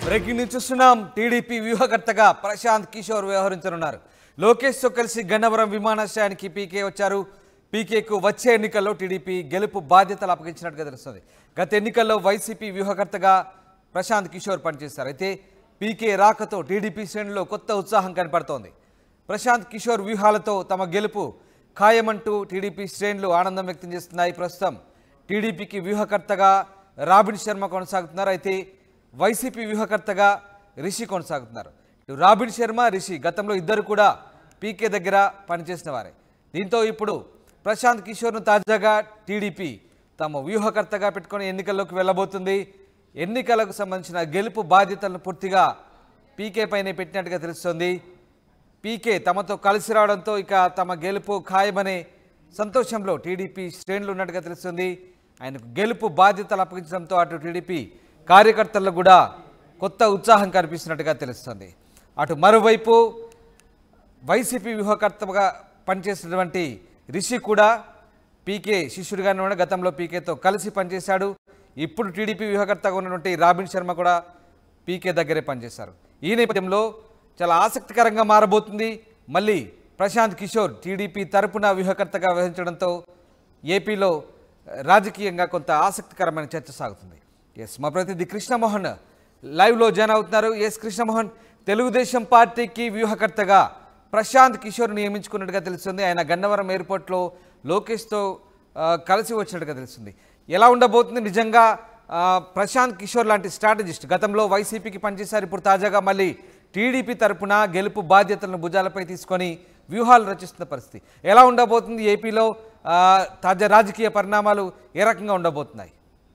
Breaking news చూస్తున్నాం TDP వ్యూహకర్తగా ప్రశాంత్ కిషోర్ వ్యవహరించనున్నారు లోకేష్తో కలిసి గన్నవరం విమానాశ్రయానికి పీకే వచ్చారు పీకేకు వచ్చే ఎన్నికల్లో టీడీపీ గెలుపు బాధ్యతలు అప్పగించినట్టుగా తెలుస్తుంది గత ఎన్నికల్లో వైసీపీ వ్యూహకర్తగా ప్రశాంత్ కిషోర్ పనిచేశారు అయితే పీకే రాకతో టీడీపీ శ్రేణుల్లో కొత్త ఉత్సాహం కనపడుతోంది ప్రశాంత్ కిషోర్ వ్యూహాలతో తమ గెలుపు ఖాయమంటూ టీడీపీ శ్రేణులు ఆనందం వ్యక్తం చేస్తున్నాయి ప్రస్తుతం టీడీపీకి వ్యూహకర్తగా రాబిన్ శర్మ కొనసాగుతున్నారు అయితే వైసీపీ వ్యూహకర్తగా రిషి కొనసాగుతున్నారు ఇటు రాబిన్ శర్మ రిషి గతంలో ఇద్దరు కూడా పీకే దగ్గర పనిచేసిన వారే దీంతో ఇప్పుడు ప్రశాంత్ కిషోర్ను తాజాగా టీడీపీ తమ వ్యూహకర్తగా పెట్టుకొని ఎన్నికల్లోకి వెళ్ళబోతుంది ఎన్నికలకు సంబంధించిన గెలుపు బాధ్యతలను పూర్తిగా పీకే పైనే పెట్టినట్టుగా తెలుస్తోంది పీకే తమతో కలిసి రావడంతో ఇక తమ గెలుపు ఖాయమనే సంతోషంలో టీడీపీ శ్రేణులు ఉన్నట్టుగా తెలుస్తుంది ఆయనకు గెలుపు బాధ్యతలు అప్పగించడంతో అటు టీడీపీ కార్యకర్తల్లో కూడా కొత్త ఉత్సాహం కనిపిస్తున్నట్టుగా తెలుస్తుంది అటు మరోవైపు వైసీపీ వ్యూహకర్తగా పనిచేసినటువంటి రిషి కూడా పీకే శిష్యుడిగానే ఉన్న గతంలో పీకేతో కలిసి పనిచేశాడు ఇప్పుడు టీడీపీ వ్యూహకర్తగా ఉన్నటువంటి రాబిన్ శర్మ కూడా పీకే దగ్గరే పనిచేశారు ఈ నేపథ్యంలో చాలా ఆసక్తికరంగా మారబోతుంది మళ్ళీ ప్రశాంత్ కిషోర్ టీడీపీ తరపున వ్యూహకర్తగా వ్యవహరించడంతో ఏపీలో రాజకీయంగా కొంత ఆసక్తికరమైన చర్చ సాగుతుంది ఎస్ మా ప్రతినిధి కృష్ణమోహన్ లైవ్లో జాయిన్ అవుతున్నారు ఎస్ కృష్ణమోహన్ తెలుగుదేశం పార్టీకి వ్యూహకర్తగా ప్రశాంత్ కిషోర్ నియమించుకున్నట్టుగా తెలుస్తుంది ఆయన గన్నవరం ఎయిర్పోర్ట్లో లోకేష్తో ఆ, కలిసి వచ్చినట్టుగా తెలుస్తుంది ఎలా ఉండబోతుంది నిజంగా ఆ, ప్రశాంత్ కిషోర్ లాంటి స్ట్రాటజిస్ట్ గతంలో వైసీపీకి పనిచేశారు ఇప్పుడు తాజాగా మళ్ళీ టీడీపీ తరపున గెలుపు బాధ్యతలను భుజాలపై తీసుకొని వ్యూహాలు రచిస్తున్న పరిస్థితి ఎలా ఉండబోతుంది ఏపీలో ఆ, తాజా రాజకీయ పరిణామాలు ఏ రకంగా ఉండబోతున్నాయి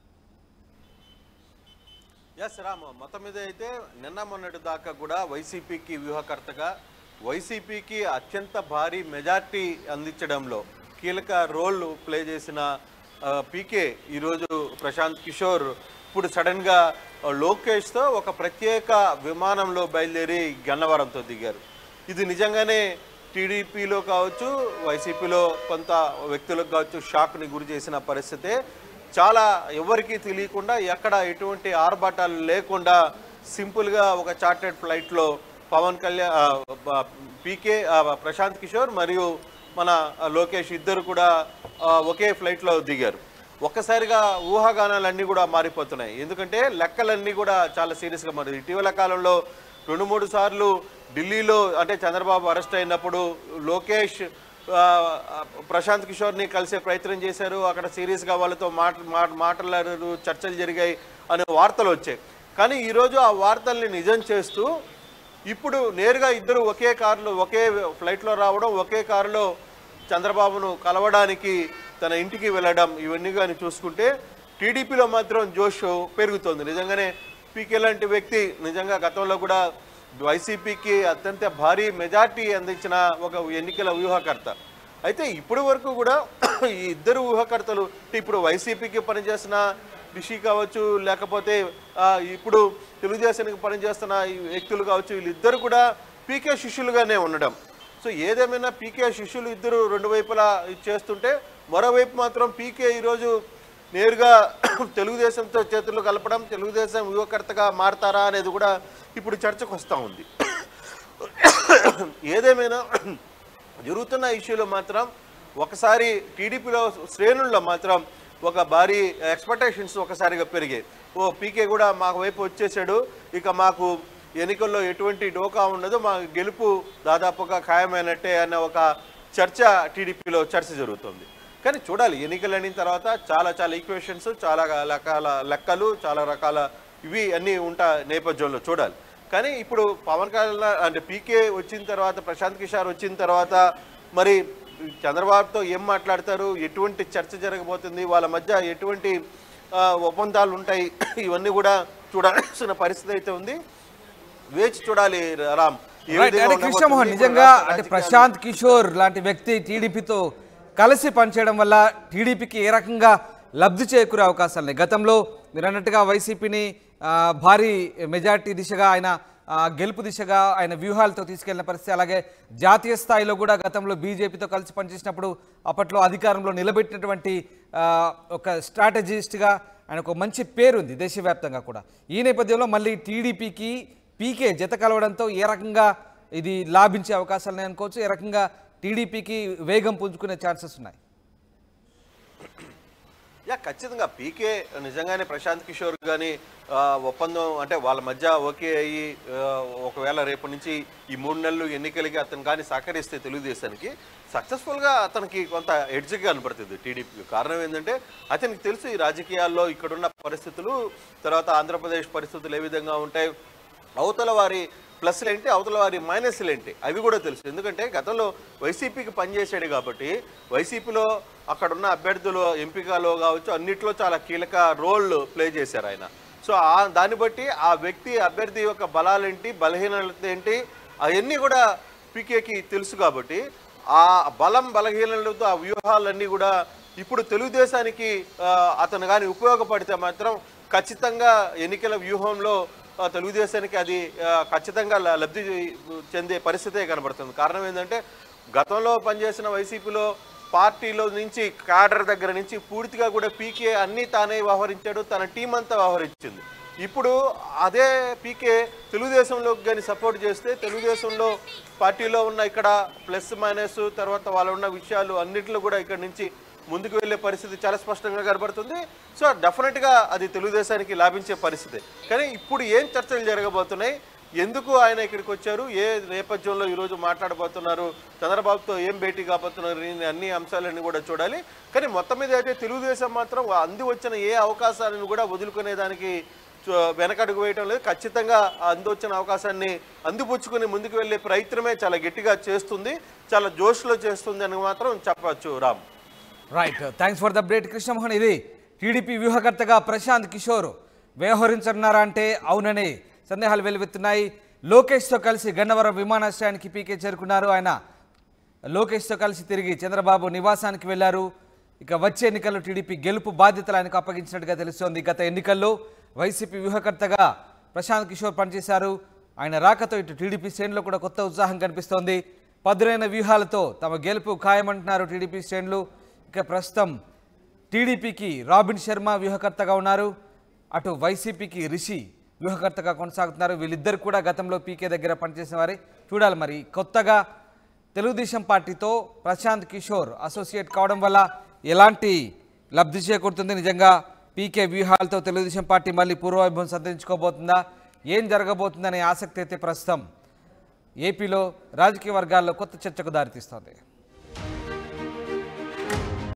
ఎస్ రామ్ మొత్తం మీద అయితే నిన్న మొన్నటి దాకా కూడా వైసీపీకి వ్యూహకర్తగా వైసీపీకి అత్యంత భారీ మెజార్టీ అందించడంలో కీలక రోల్ ప్లే చేసిన ఆ, పీకే ఈరోజు ప్రశాంత్ కిషోర్ ఇప్పుడు సడన్గా ఆ, లోకేష్తో ఒక ప్రత్యేక విమానంలో బయలుదేరి గన్నవరంతో దిగారు ఇది నిజంగానే టీడీపీలో కావచ్చు వైసీపీలో కొంత వ్యక్తులకు కావచ్చు షాక్ని గురి చేసిన పరిస్థితే చాలా ఎవరికీ తెలియకుండా ఎక్కడ ఎటువంటి ఆర్భాటాలు లేకుండా సింపుల్గా ఒక చార్టెడ్ ఫ్లైట్లో పవన్ కళ్యాణ్ ఆ, బ- పీకే ఆ, ప్రశాంత్ కిషోర్ మరియు మన లోకేష్ ఇద్దరు కూడా ఆ, ఒకే ఫ్లైట్లో దిగారు ఒక్కసారిగా ఊహాగానాలన్నీ కూడా మారిపోతున్నాయి ఎందుకంటే లెక్కలన్నీ కూడా చాలా సీరియస్గా మారింది ఇటీవల కాలంలో రెండు మూడు సార్లు ఢిల్లీలో అంటే చంద్రబాబు అరెస్ట్ అయినప్పుడు లోకేష్ ఆ, ప్రశాంత్ కిషోర్ని కలిసే ప్రయత్నం చేశారు అక్కడ సీరియస్గా వాళ్ళతో మాట మాట- మాట్లాడారు చర్చలు జరిగాయి అనే వార్తలు వచ్చాయి కానీ ఈరోజు ఆ వార్తల్ని నిజం చేస్తూ ఇప్పుడు నేరుగా ఇద్దరు ఒకే కారులో ఒకే ఫ్లైట్లో రావడం ఒకే కారులో చంద్రబాబును కలవడానికి తన ఇంటికి వెళ్ళడం ఇవన్నీ కానీ చూసుకుంటే టీడీపీలో మాత్రం జోష్ పెరుగుతోంది నిజంగానే పీకే లాంటి వ్యక్తి నిజంగా గతంలో కూడా వైసీపీకి అత్యంత భారీ మెజార్టీ అందించిన ఒక ఎన్నికల వ్యూహకర్త అయితే ఇప్పటి వరకు కూడా ఈ ఇద్దరు ఊహకర్తలు ఇప్పుడు వైసీపీకి పనిచేసిన రిషి కావచ్చు లేకపోతే ఆ, ఇప్పుడు తెలుగుదేశానికి పనిచేస్తున్న ఈ వ్యక్తులు కావచ్చు వీళ్ళిద్దరు కూడా పీకే శిష్యులుగానే ఉండడం సో ఏదేమైనా పీకే శిష్యులు ఇద్దరు రెండు వైపులా ఇది చేస్తుంటే మరోవైపు మాత్రం పీకే ఈరోజు నేరుగా తెలుగుదేశంతో చేతులు కలపడం తెలుగుదేశం యువకర్తగా మారతారా అనేది కూడా ఇప్పుడు చర్చకు వస్తూ ఉంది ఏదేమైనా జరుగుతున్న ఇష్యూలో మాత్రం ఒకసారి టీడీపీలో శ్రేణుల్లో మాత్రం ఒక భారీ ఎక్స్పెక్టేషన్స్ ఒకసారిగా పెరిగాయి ఓ పీకే కూడా మాకు వైపు వచ్చేసాడు ఇక మాకు ఎన్నికల్లో ఎటువంటి డోకా ఉండదు మా గెలుపు దాదాపుగా ఖాయమైనట్టే అన్న ఒక చర్చ టీడీపీలో చర్చ జరుగుతుంది కానీ చూడాలి ఎన్నికలు అయిన తర్వాత చాలా చాలా ఈక్వేషన్స్ చాలా రకాల లెక్కలు చాలా రకాల ఇవి అన్నీ ఉంటా నేపథ్యంలో చూడాలి కానీ ఇప్పుడు పవన్ కళ్యాణ్ అంటే పీకే వచ్చిన తర్వాత ప్రశాంత్ కిషోర్ వచ్చిన తర్వాత మరి చంద్రబాబుతో ఏం మాట్లాడతారు ఎటువంటి చర్చ జరగబోతుంది వాళ్ళ మధ్య ఎటువంటి ఆ, ఒప్పందాలు ఉంటాయి ఇవన్నీ కూడా చూడాల్సిన పరిస్థితి అయితే ఉంది వేచి చూడాలి రామ్ ఏ రైట్. విధంగా అంటే ఉండబోతుంది? కృష్ణమోహన్ ఇప్పుడు నిజంగా రాష్ట్ర అంటే రాజకీయాలు- ప్రశాంత్ కిషోర్ లాంటి వ్యక్తి టీడీపీతో కలిసి పనిచేయడం వల్ల టీడీపీకి ఏ రకంగా లబ్ధి చేకూరే అవకాశాలు ఉన్నాయి గతంలో మీరు అన్నట్టుగా వైసీపీని ఆ, భారీ మెజార్టీ దిశగా ఆయన ఆ, గెలుపు దిశగా ఆయన వ్యూహాలతో తీసుకెళ్లిన పరిస్థితి అలాగే జాతీయ స్థాయిలో కూడా గతంలో బీజేపీతో కలిసి పనిచేసినప్పుడు అప్పట్లో అధికారంలో నిలబెట్టినటువంటి ఆ, ఒక స్ట్రాటజిస్ట్గా ఆయన ఒక మంచి పేరుంది దేశవ్యాప్తంగా కూడా ఈ నేపథ్యంలో మళ్ళీ టీడీపీకి పీకే జత కలవడంతో ఏ రకంగా ఇది లాభించే అవకాశాలు ఉన్నాయి అనుకోవచ్చు ఏ రకంగా టీడీపీకి వేగం పుంజుకునే ఛాన్సెస్ ఉన్నాయి యా ఖచ్చితంగా పీకే నిజంగానే ప్రశాంత్ కిషోర్ కానీ ఒప్పందం అంటే వాళ్ళ మధ్య ఓకే అయ్యి ఆ, ఒకవేళ రేపు నుంచి ఈ మూడు నెలలు ఎన్నికలకి అతను కానీ సహకరిస్తే తెలుగుదేశానికి సక్సెస్ఫుల్గా అతనికి కొంత ఎడ్జ్గా కనపడుతుంది టీడీపీ కారణం ఏంటంటే అతనికి తెలుసు ఈ రాజకీయాల్లో ఇక్కడున్న పరిస్థితులు తర్వాత ఆంధ్రప్రదేశ్ పరిస్థితులు ఏ విధంగా ఉంటాయి అవతల వారి ప్లస్లు ఏంటి అవతల వారి మైనస్లు ఏంటి అవి కూడా తెలుసు ఎందుకంటే గతంలో వైసీపీకి పనిచేశాడు కాబట్టి వైసీపీలో అక్కడ ఉన్న అభ్యర్థులు ఎంపికలో కావచ్చు అన్నిట్లో చాలా కీలక రోల్ ప్లే చేశారు ఆయన సో ఆ దాన్ని బట్టి ఆ వ్యక్తి అభ్యర్థి యొక్క బలాలేంటి బలహీనత ఏంటి అవన్నీ కూడా పీకేకి తెలుసు కాబట్టి ఆ బలం బలహీనలతో ఆ వ్యూహాలన్నీ కూడా ఇప్పుడు తెలుగుదేశానికి ఆ, అతను కానీ ఉపయోగపడితే మాత్రం ఖచ్చితంగా ఎన్నికల వ్యూహంలో ఆ, తెలుగుదేశానికి అది ఆ, ఖచ్చితంగా ల- లబ్ధి చెందే పరిస్థితే కనబడుతుంది కారణం ఏంటంటే గతంలో పనిచేసిన వైసీపీలో పార్టీలో నుంచి క్యాడర్ దగ్గర నుంచి పూర్తిగా కూడా పీకే అన్నీ తానే వ్యవహరించాడు తన టీం అంతా వ్యవహరించింది ఇప్పుడు అదే పీకే తెలుగుదేశంలోకి కానీ సపోర్ట్ చేస్తే తెలుగుదేశంలో పార్టీలో ఉన్న ఇక్కడ ప్లస్ మైనస్ తర్వాత వాళ్ళు ఉన్న విషయాలు అన్నింటిలో కూడా ఇక్కడ నుంచి ముందుకు వెళ్ళే పరిస్థితి చాలా స్పష్టంగా కనబడుతుంది సో డెఫినెట్గా అది తెలుగుదేశానికి లాభించే పరిస్థితి కానీ ఇప్పుడు ఏం చర్చలు జరగబోతున్నాయి ఎందుకు ఆయన ఇక్కడికి వచ్చారు ఏ నేపథ్యంలో ఈరోజు మాట్లాడబోతున్నారు చంద్రబాబుతో ఏం భేటీ కాబోతున్నారు ఈ అన్ని అంశాలన్నీ కూడా చూడాలి కానీ మొత్తం మీద అయితే తెలుగుదేశం మాత్రం అంది వచ్చిన ఏ అవకాశాలను కూడా వదులుకునేదానికి చూ- వెనకడుగు వేయటం లేదు ఖచ్చితంగా ఆ అందొచ్చిన అవకాశాన్ని అందిపుచ్చుకుని ముందుకు వెళ్ళే ప్రయత్నమే చాలా గట్టిగా చేస్తుంది చాలా జోష్లో చేస్తుంది అని మాత్రం చెప్పచ్చు Ram right thanks for the update Krishnamohan ఇది టీడీపీ వ్యూహకర్తగా ప్రశాంత్ కిషోర్ వ్యవహరించనున్నారా అంటే అవునని సందేహాలు వెలువెత్తున్నాయి లోకేష్తో కలిసి గన్నవరం విమానాశ్రయానికి పీకే చేరుకున్నారు ఆయన లోకేష్తో కలిసి తిరిగి చంద్రబాబు నివాసానికి వెళ్లారు ఇక వచ్చే ఎన్నికల్లో టీడీపీ గెలుపు బాధ్యతలు ఆయనకు అప్పగించినట్టుగా తెలుస్తోంది గత ఎన్నికల్లో వైసీపీ వ్యూహకర్తగా ప్రశాంత్ కిషోర్ పనిచేశారు ఆయన రాకతో ఇటు టీడీపీ శ్రేణులో కూడా కొత్త ఉత్సాహం కనిపిస్తోంది పదునైన వ్యూహాలతో తమ గెలుపు ఖాయమంటున్నారు టీడీపీ శ్రేణులు ఇక ప్రస్తుతం టీడీపీకి రాబిన్ శర్మ వ్యూహకర్తగా ఉన్నారు అటు వైసీపీకి రిషి వ్యూహకర్తగా కొనసాగుతున్నారు వీళ్ళిద్దరు కూడా గతంలో పీకే దగ్గర పనిచేసిన వారే చూడాలి మరి కొత్తగా తెలుగుదేశం పార్టీతో ప్రశాంత్ కిషోర్ అసోసియేట్ కావడం వల్ల ఎలాంటి లబ్ధి చేకూరుతుంది నిజంగా పీకే వ్యూహాలతో తెలుగుదేశం పార్టీ మళ్ళీ పూర్వవైభవం సంతరించుకోబోతుందా ఏం జరగబోతుందనే ఆసక్తి అయితే ప్రస్తుతం ఏపీలో రాజకీయ వర్గాల్లో కొత్త చర్చకు దారితీస్తోంది